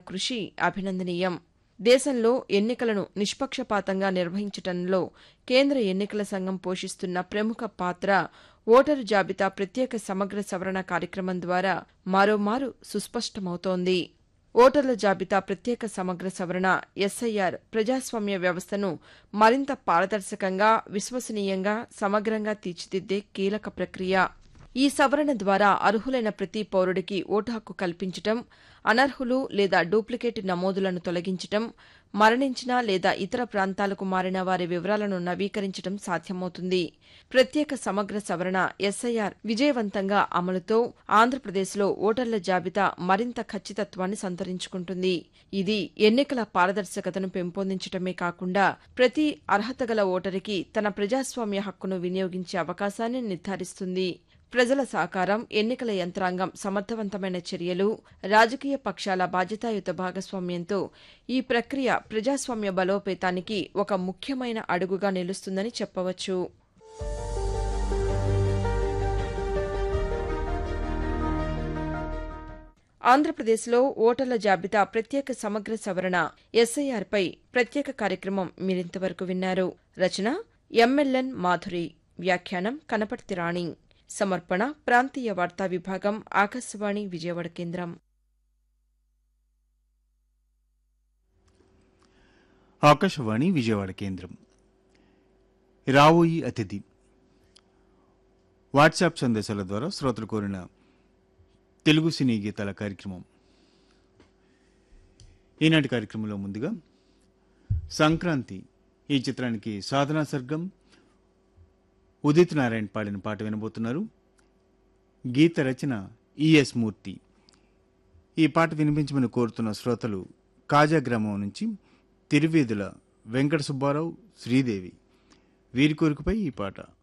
కృషి అభినందనీయం దేశంలో ఎన్నికలను నిష్పక్షపాతంగా నిర్వహించటంలో కేంద్ర ఎన్నికల సంఘం పోషిస్తున్న ప్రముఖ పాత్ర ఓటరు జాబితా ప్రత్యేక సమగ్ర సవరణ కార్యక్రమం ద్వారా మరోమారు సుస్పష్టమవుతోంది ఓటర్ల జాబితా ప్రత్యేక సమగ్ర సవరణ ఎస్ఐఆర్ ప్రజాస్వామ్య వ్యవస్థను మరింత పారదర్శకంగా విశ్వసనీయంగా సమగ్రంగా తీర్చిదిద్దే కీలక ప్రక్రియ ఈ సవరణ ద్వారా అర్హులైన ప్రతి పౌరుడికి ఓటు హక్కు కల్పించటం అనర్హులు లేదా డూప్లికేట్ నమోదులను తొలగించటం మరణించిన లేదా ఇతర ప్రాంతాలకు మారిన వారి వివరాలను నవీకరించడం సాధ్యమవుతుంది ప్రత్యేక సమగ్ర సవరణ ఎస్ఐఆర్ విజయవంతంగా అమలుతో ఆంధ్రప్రదేశ్లో ఓటర్ల జాబితా మరింత ఖచ్చితత్వాన్ని సంతరించుకుంటుంది ఇది ఎన్నికల పారదర్శకతను పెంపొందించడమే కాకుండా ప్రతి అర్హత గల ఓటరికి తన ప్రజాస్వామ్య హక్కును వినియోగించే అవకాశాన్ని నిర్ధారిస్తుంది ప్రజల సహకారం ఎన్నికల యంత్రాంగం సమర్థవంతమైన చర్యలు రాజకీయ పక్షాల బాధ్యతాయుత భాగస్వామ్యంతో ఈ ప్రక్రియ ప్రజాస్వామ్య బలోపేతానికి ఒక ముఖ్యమైన అడుగుగా నిలుస్తుందని చెప్పవచ్చు ఆంధ్రప్రదేశ్లో ఓటర్ల జాబితా ప్రత్యేక సమగ్ర సవరణ ఎస్ఐఆర్పై ప్రత్యేక కార్యక్రమం మీరింతవరకు విన్నారు రచన ఎంఎల్ఎన్ మాధురి వ్యాఖ్యానం కనపర్తి రాణి సమర్పణ ప్రాంతీయ వార్తా విభాగం ఆకాశవాణి విజయవాడ కేంద్రం ఆకాశవాణి విజయవాడ కేంద్రం రావోయి అతిథి వాట్సాప్ సందేశాల ద్వారా శ్రోతలు కోరిన తెలుగు సినీ గీతాల కార్యక్రమం ఈనాటి కార్యక్రమంలో ముందుగా సంక్రాంతి ఈ చిత్రానికి సాధనా సర్గం ఉదిత్ నారాయణ్ పాడిన పాట వినబోతున్నారు గీత రచన ఈఎస్ మూర్తి ఈ పాట వినిపించమని కోరుతున్న శ్రోతలు కాజా గ్రామం నుంచి తిరువేదుల వెంకట సుబ్బారావు శ్రీదేవి వీరి కోరికపై ఈ పాట